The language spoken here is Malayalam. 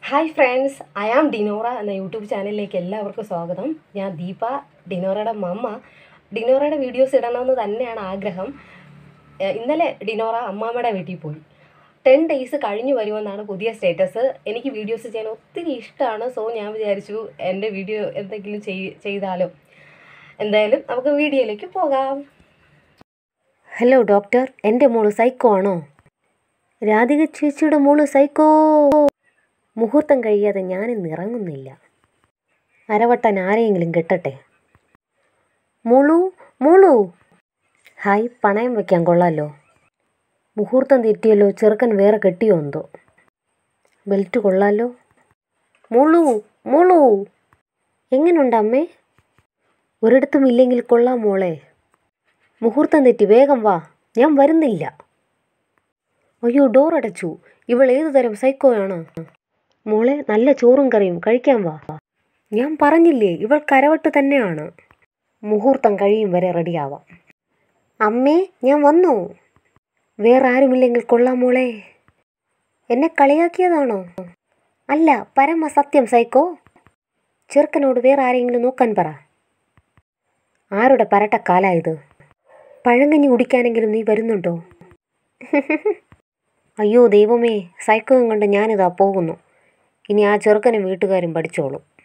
ഹായ് ഫ്രണ്ട്സ് ഐ ആം ഡിനോറ എന്ന യൂട്യൂബ് ചാനലിലേക്ക് എല്ലാവർക്കും സ്വാഗതം ഞാൻ ദീപ ഡിനോറയുടെ മമ്മ ഡിനോറയുടെ വീഡിയോസ് ഇടണമെന്ന് തന്നെയാണ് ആഗ്രഹം ഏഹ് ഇന്നലെ ഡിനോറ അമ്മാമ്മയുടെ വീട്ടിൽ പോയി ടെൻ ഡേയ്സ് കഴിഞ്ഞു വരുമെന്നാണ് പുതിയ സ്റ്റേറ്റസ് എനിക്ക് വീഡിയോസ് ചെയ്യാൻ ഒത്തിരി ഇഷ്ടമാണ് സോ ഞാൻ വിചാരിച്ചു എൻ്റെ വീഡിയോ എന്തെങ്കിലും ചെയ് ചെയ്താലോ എന്തായാലും നമുക്ക് വീഡിയോയിലേക്ക് പോകാം ഹലോ ഡോക്ടർ എൻ്റെ മോള് സൈക്കോ ആണോ രാധിക ചേച്ചിയുടെ മോള് സൈക്കോ മുഹൂർത്തം കഴിയാതെ ഞാനിന്ന് ഇറങ്ങുന്നില്ല അരവട്ടൻ ആരെയെങ്കിലും കെട്ടട്ടെ മോളു മോളു ഹായ് പണയം വെക്കാൻ കൊള്ളാലോ മുഹൂർത്തം തെറ്റിയല്ലോ ചെറുക്കൻ വേറെ കെട്ടിയോ എന്തോ ബെൽറ്റ് കൊള്ളാലോ മോളു മോളു എങ്ങനുണ്ട് അമ്മേ ഒരിടത്തും ഇല്ലെങ്കിൽ കൊള്ളാം മോളെ മുഹൂർത്തം തെറ്റി വേഗം വാ ഞാൻ വരുന്നില്ല അയ്യോ ഡോർ അടച്ചു ഇവൾ ഏതു തരം സൈക്കോയാണ് മോളെ നല്ല ചോറും കറിയും കഴിക്കാൻ വാ ഞാൻ പറഞ്ഞില്ലേ ഇവൾ കരവട്ട് തന്നെയാണ് മുഹൂർത്തം കഴിയും വരെ റെഡിയാവാം അമ്മേ ഞാൻ വന്നു വേറെ ആരുമില്ലെങ്കിൽ കൊള്ളാം മോളെ എന്നെ കളിയാക്കിയതാണോ അല്ല പരമ സത്യം സൈക്കോ ചെറുക്കനോട് വേറെ ആരെങ്കിലും നോക്കാൻ പറ ആരുടെ പരട്ടക്കാലായത് പഴങ്കഞ്ഞി കുടിക്കാനെങ്കിലും നീ വരുന്നുണ്ടോ അയ്യോ ദൈവമേ സൈക്കോയും കൊണ്ട് ഞാനിതാ പോകുന്നു ഇനി ആ ചെറുക്കനും വീട്ടുകാരും പഠിച്ചോളും